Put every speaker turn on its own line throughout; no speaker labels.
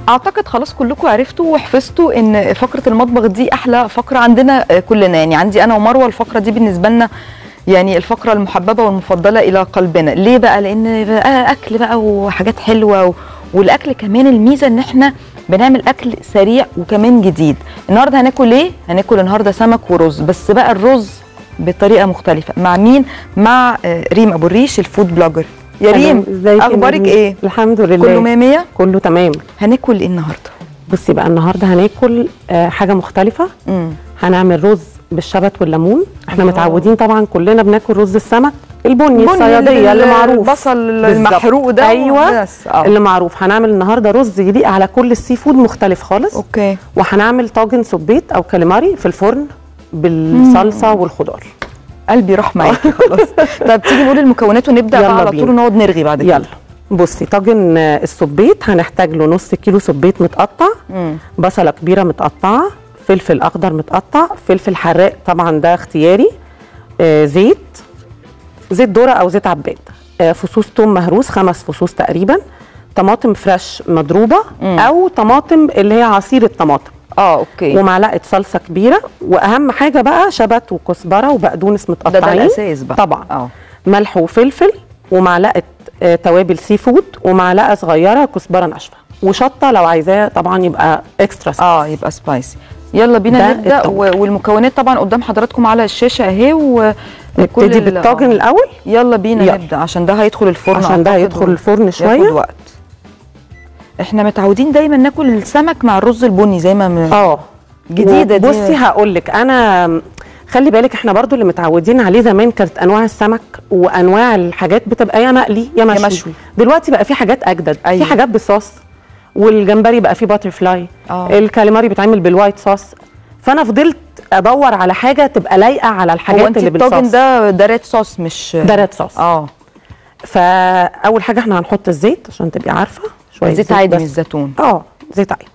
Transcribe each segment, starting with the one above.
اعتقد خلاص كلكم عرفتوا وحفظتوا ان فقره المطبخ دي احلى فقره عندنا آه، كلنا يعني عندي انا ومروه الفقره دي بالنسبه لنا يعني الفقره المحببه والمفضله الى قلبنا ليه بقى لان بقى اكل بقى وحاجات حلوه و... والاكل كمان الميزه ان احنا بنعمل اكل سريع وكمان جديد النهارده هناكل ايه هناكل النهارده سمك ورز بس بقى الرز بطريقه مختلفه مع مين مع آه، ريم ابو الريش الفود بلوجر يا ريم
ازيك يا
اخبارك
نرمين؟
ايه
الحمد لله
كله مية مية
كله تمام
هناكل ايه النهارده
بصي بقى النهارده هناكل آه حاجه مختلفه
امم
هنعمل رز بالشبت والليمون احنا
الله.
متعودين طبعا كلنا بناكل رز السمك البني
بني
الصياديه اللي معروف
البصل
بالظبط.
المحروق ده
ايوه
بس اه
اللي معروف هنعمل النهارده رز يليق على كل السي فود مختلف خالص
اوكي
وهنعمل طاجن سبيت او كاليماري في الفرن بالصلصه والخضار
قلبي راح معاكي خلاص طب تيجي نقول المكونات ونبدا
يلا
بقى على
بينا.
طول ونقعد نرغي بعد كده
يلا بصي طاجن آه، السبيت هنحتاج له نص كيلو سبيت متقطع
مم.
بصله كبيره متقطعه فلفل اخضر متقطع فلفل حراق طبعا ده اختياري آه زيت زيت ذره او زيت عباد آه فصوص توم مهروس خمس فصوص تقريبا طماطم فريش مضروبه
مم.
او طماطم اللي هي عصير الطماطم
اه اوكي
ومعلقه صلصه كبيره واهم حاجه بقى شبت وكزبره وبقدونس
ده
متقطعين
ده الاساس بقى
طبعا
اه
ملح وفلفل ومعلقه آه، توابل سي فود ومعلقه صغيره كزبره ناشفه وشطه لو عايزاه طبعا يبقى اكسترا
اه يبقى سبايسي يلا بينا
ده
نبدا
الطبق.
و- والمكونات طبعا قدام حضراتكم على الشاشه اهي وكل
نبتدي
ال-
بالطاجن
آه.
الاول
يلا بينا
يلا.
نبدا عشان ده هيدخل الفرن
عشان ده
أعتقد
هيدخل
و-
الفرن
ياخد
شويه
وقت احنا متعودين دايما ناكل السمك مع الرز البني زي ما م...
اه
جديدة دي.
بصي هقول لك انا خلي بالك احنا برضو اللي متعودين عليه زمان كانت انواع السمك وانواع الحاجات بتبقى يا مقلي يا مشوي,
مشوي.
دلوقتي بقى في حاجات اجدد
أيوة.
في حاجات بالصوص والجمبري بقى فيه باتر فلاي
آه.
الكاليماري بيتعمل بالوايت صوص فانا فضلت ادور على حاجه تبقى لايقه على
هو
الحاجات
انت
اللي
الطاجن
بالصوص
ده ده ريد صوص مش
ده ريد صوص
اه
فاول حاجه احنا هنحط الزيت عشان تبقي عارفه شويه
زيت عادي
بس.
من الزيتون
اه زيت عادي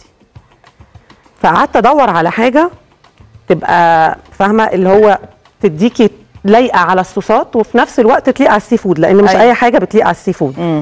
فقعدت ادور على حاجه تبقى فاهمه اللي هو تديكي لايقه على الصوصات وفي نفس الوقت تليق على السي فود لان مش
أيوة.
اي حاجه بتليق على السي فود
امم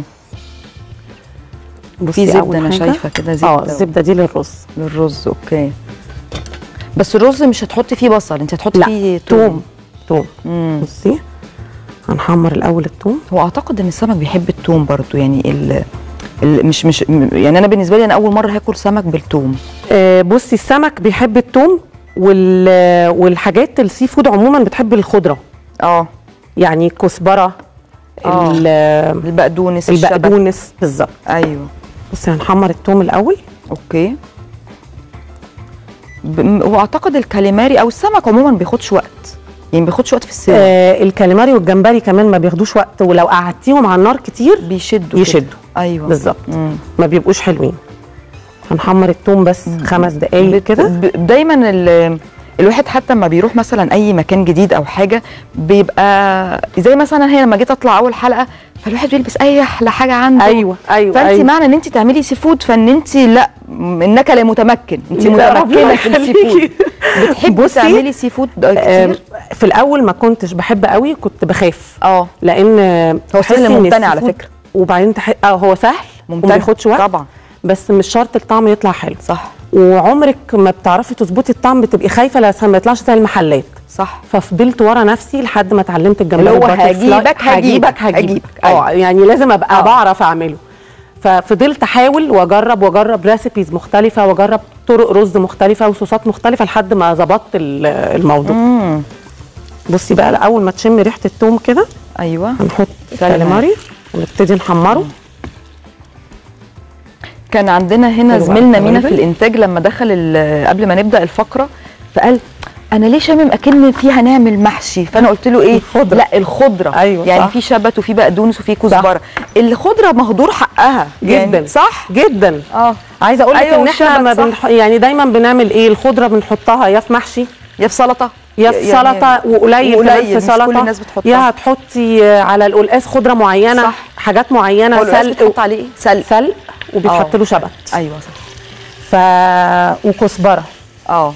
بصي
في
أول
زبده انا
حاجة-
شايفه كده
اه
زبده
الزبده دي للرز
للرز اوكي بس الرز مش هتحطي فيه بصل انت هتحطي
لا
فيه
توم توم
مم.
بصي هنحمر الاول التوم
هو اعتقد ان السمك بيحب التوم برضو يعني ال ال مش مش م- يعني انا بالنسبه لي انا اول مره هاكل سمك بالثوم
آه بصي السمك بيحب التوم وال والحاجات السي فود عموما بتحب الخضره
اه
يعني كزبره
آه.
ال-
البقدونس الشبت
البقدونس بالظبط
ايوه
بصي هنحمر التوم الاول
اوكي ب- م- واعتقد الكاليماري او السمك عموما بياخدش وقت يعني بياخدش وقت في السوا
آه الكاليماري والجمبري كمان ما بياخدوش وقت ولو قعدتيهم على النار كتير
بيشدوا كده.
يشدوا.
ايوه
بالظبط
مم.
ما بيبقوش حلوين هنحمر التوم بس خمس دقايق
بت-
كده
ب- دايما ال- الواحد حتى لما بيروح مثلا اي مكان جديد او حاجه بيبقى زي مثلا هي لما جيت اطلع اول حلقه فالواحد بيلبس اي احلى حاجه عنده
ايوه ايوه
فانت
أيوة.
معنى ان انت تعملي سي فود فان انت لا م- انك لا متمكن انت
لا، ربنا
متمكنه في السي فود
يخليكي.
بتحبي
بصي،
تعملي سي فود
آه
كتير
في الاول ما كنتش بحب قوي كنت بخاف
اه
لان
هو
تحسي
سهل
إن
ممتنع
السي
على
فود-
فكره
وبعدين تح... اه هو سهل وما
ممتنع
بياخدش وقت
طبعا
بس مش شرط الطعم يطلع حلو
صح
وعمرك ما بتعرفي تظبطي الطعم بتبقي خايفه لسه ما يطلعش زي المحلات
صح
ففضلت ورا نفسي لحد ما اتعلمت الجمبري
اللي هو
الباتر فلاي.
هجيبك- هجيبك-
هجيبك
هجيبك.
اه يعني لازم ابقى
آه.
بعرف اعمله ففضلت احاول واجرب واجرب ريسيبيز مختلفه واجرب طرق رز مختلفه وصوصات مختلفه لحد ما ظبطت ال- الموضوع
امم
بصي بقى اول ما تشمي ريحه التوم كده
ايوه
هنحط
كاليماري.
كاليماري ونبتدي نحمره
كان عندنا هنا
حلو
زميلنا
أوي.
مينا في الانتاج لما دخل ال- قبل ما نبدا الفقره فقال انا ليه شامم اكن فيها نعمل محشي فانا قلت له ايه
الخضرة.
لا الخضره
أيوة،
يعني
صح.
في شبت وفي بقدونس وفي كزبره الخضره مهدور حقها
جدا
يعني صح
جدا
اه
عايزه اقول لك
أيوة،
ان احنا
والشبت
ما
صح.
بنح... يعني دايما بنعمل ايه الخضره بنحطها يا في محشي
يا في سلطه
يا في سلطه وقليل كمان
وقليل،
في
مش
سلطه
كل الناس بتحطها.
يا هتحطي على القلقاس خضره معينه
صح.
حاجات معينه
هو القلقاس
سلق
بتحط عليه ايه سلق
سلق وبيتحط
آه.
له شبت
ايوه صح
ف وكزبره
اه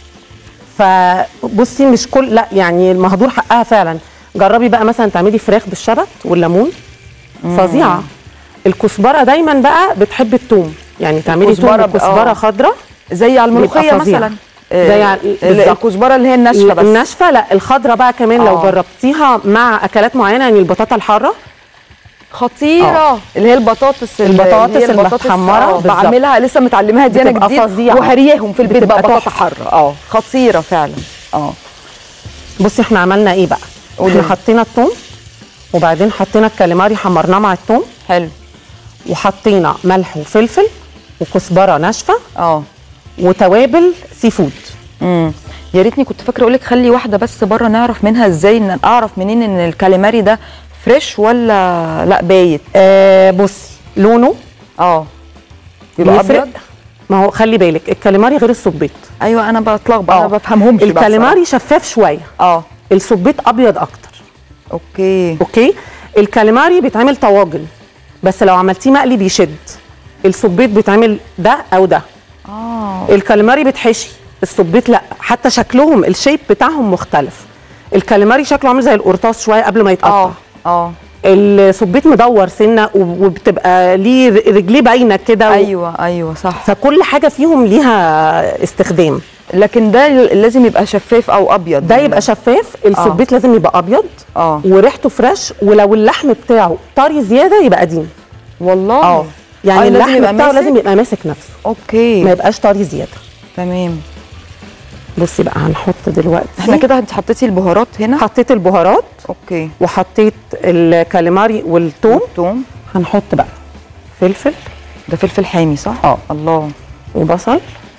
فبصي مش كل لا يعني المهدور حقها فعلا جربي بقى مثلا تعملي فراخ بالشبت والليمون فظيعه الكزبره دايما بقى بتحب التوم يعني تعملي
الكزبرة
توم
ب-
وكزبره
آه.
خضراء
زي على الملوخيه
بيبقى فظيع.
مثلا
زي
آه،
على-
ال-
بالظبط.
الكزبره اللي هي الناشفه بس
الناشفه لا الخضراء بقى كمان لو
آه.
جربتيها مع اكلات معينه يعني البطاطا الحاره
خطيره اللي هي البطاطس ال-
البطاطس
اللي هي البطاطس
المتحمرة
آه،
بالظبط.
بعملها لسه متعلمها دي انا
بتبقى
جديد
فظيعة.
وهرياهم في البيت
بتبقى
بقى بطاطا
تحفة.
حاره اه خطيره فعلا اه
بصي احنا عملنا ايه بقى
قولي.
احنا حطينا الثوم وبعدين حطينا الكاليماري حمرناه مع الثوم
حلو
وحطينا ملح وفلفل وكزبره ناشفه
اه
وتوابل سي فود
امم يا ريتني كنت فاكره اقول لك خلي واحده بس بره نعرف منها ازاي ان اعرف منين ان الكاليماري ده فريش ولا لا بايت
آه بصي لونه
اه يبقى
بيفرق.
ابيض
ما هو خلي بالك الكاليماري غير السبيط
ايوه انا بتلخبط انا
آه.
ما بفهمهمش بقى
الكاليماري شفاف شويه
بصراحة. اه
السبيط ابيض اكتر
اوكي
اوكي الكاليماري بيتعمل طواجن بس لو عملتيه مقلي بيشد السبيط بيتعمل ده او ده
اه
الكاليماري بيتحشي السبيط لا حتى شكلهم الشيب بتاعهم مختلف الكاليماري شكله عامل زي القرطاس شويه قبل ما يتقطع
اه اه
السبيط مدور سنه وب- وبتبقى ليه رجليه باينه كده و-
ايوه ايوه صح
فكل حاجه فيهم ليها استخدام
لكن ده لازم يبقى شفاف او ابيض
ده يبقى شفاف السبيط لازم يبقى ابيض
اه
وريحته فريش ولو اللحم بتاعه طري زياده يبقى قديم
والله
اه يعني
آه، لازم
اللحم
يبقى
بتاعه
ماسك؟
لازم يبقى ماسك نفسه
اوكي
ما يبقاش طري زياده
تمام
بصي بقى هنحط دلوقتي
احنا كده انت حطيتي البهارات هنا
حطيت البهارات
اوكي
وحطيت الكاليماري والثوم
توم
هنحط بقى فلفل
ده فلفل حامي صح
اه.
الله
وبصل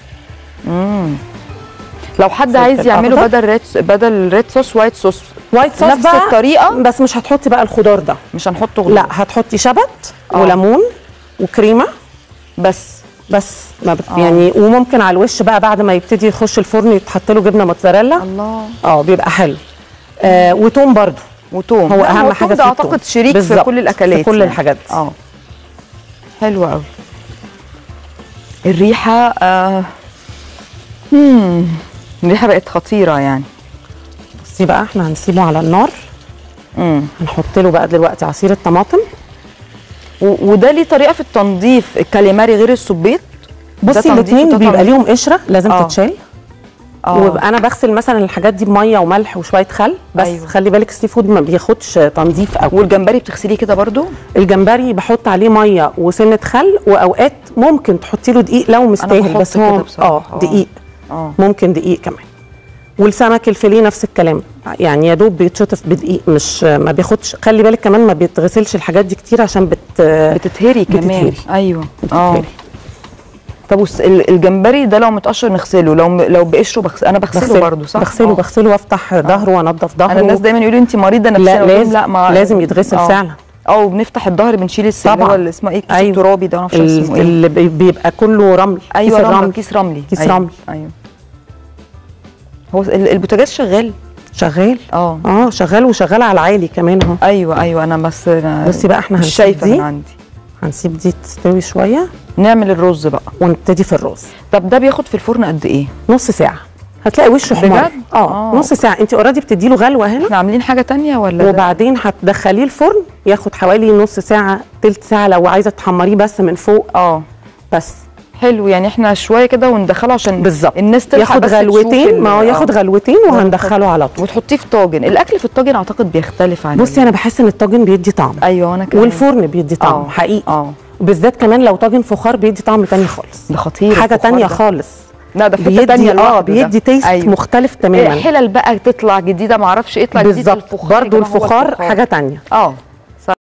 لو حد
فلفل
عايز يعمله
أخضر.
بدل ريد بدل ريد صوص وايت صوص
وايت صوص
نفس
بقى
الطريقة؟
بس مش هتحطي بقى الخضار ده
مش هنحطه غلو
لا هتحطي شبت
اه.
وليمون وكريمه
بس
بس ما بت
اه.
يعني وممكن على الوش بقى بعد ما يبتدي يخش الفرن يتحط له جبنه موتزاريلا
الله
اه بيبقى حلو آه وتوم برضو
وتوم
هو
لا،
اهم
التوم
حاجه
ده
فيه
اعتقد
التوم.
شريك في
بالظبط،
كل الاكلات
في كل
يعني.
الحاجات دي.
اه حلو قوي الريحه آه مم. الريحه بقت خطيره يعني
بصي بقى احنا هنسيبه على النار
امم
هنحط له بقى دلوقتي عصير الطماطم
و- وده ليه طريقه في التنظيف الكاليماري غير السبيط ده
بصي
تنظيف
الاثنين
وده
بيبقى
تنظيف.
ليهم قشره لازم
اه.
تتشال
اه
ويبقى انا بغسل مثلا الحاجات دي بميه وملح وشويه خل بس
أيوة.
أيوة. خلي بالك السي فود ما بياخدش تنظيف قوي
والجمبري بتغسليه كده برضو
الجمبري بحط عليه ميه وسنه خل واوقات ممكن تحطي له دقيق لو مستاهل
بحط
بس
كده
هو
بصراحة.
اه دقيق
اه
ممكن دقيق كمان والسمك الفيليه نفس الكلام يعني يا دوب بيتشطف بدقيق مش ما بياخدش خلي بالك كمان ما بيتغسلش الحاجات دي كتير عشان بت
بتتهري كمان
بتتهري.
ايوه اه
بتتهري.
طب والس- ال- الجمبري ده لو متقشر نغسله لو م- لو بقشره بغس... انا بغسله, برضه صح
بغسله
آه.
بغسله وافتح ظهره وانضف ظهره
انا الناس دايما يقولوا انت مريضه نفسيا
لا
أقول لهم
لازم
لا ما
لازم يتغسل
آه.
فعلا
اه وبنفتح الظهر بنشيل الس- اللي هو
طبعا.
اللي اسمه ايه الكيس
أيوة.
الترابي ده انا مش عارفه
ال-
اسمه ايه
اللي بي- بيبقى كله رمل
ايوه
كيس
رمل
الرمل
كيس رملي
كيس
أيوة.
رمل.
ايوه هو ال- البوتاجاز شغال
شغال
اه
اه شغال وشغال على العالي كمان اهو
ايوه ايوه انا بس أنا
بصي بقى احنا
مش
هنسيب
شايفه
دي.
من عندي
هنسيب دي تستوي شويه
نعمل الرز بقى
ونبتدي في الرز
طب ده بياخد في الفرن قد ايه
نص ساعه هتلاقي وشه حمار
بجد؟
اه
آه.
نص ساعه انت اوريدي بتدي له غلوه هنا
احنا عاملين حاجه تانية ولا ده؟
وبعدين هتدخليه الفرن ياخد حوالي نص ساعه تلت ساعه لو عايزه تحمريه بس من فوق
اه
بس
حلو يعني احنا شويه كده وندخله عشان
بالظبط
الناس تلحق
ياخد
بس تشوف
غلوتين
ال-
ما هو ياخد
آه.
غلوتين وهندخله على طول
وتحطيه في طاجن الاكل في الطاجن اعتقد بيختلف عن
بصي انا بحس ان الطاجن بيدي طعم
ايوه انا كمان
والفرن بيدي طعم
آه.
حقيقي
اه
بالذات كمان لو طاجن فخار بيدي طعم تاني خالص
ده خطير
حاجه
الفخار
تانية
ده.
خالص
لا ده في حته
بيدي
تانية
اه
لوحده ده.
بيدي تيست
أيوة.
تمختلف
إيه
تماما
حلل بقى تطلع جديده ما اعرفش ايه يطلع جديد
بالظبط
الفخار يا
برضو
جماعة هو
الفخار حاجه تانية
اه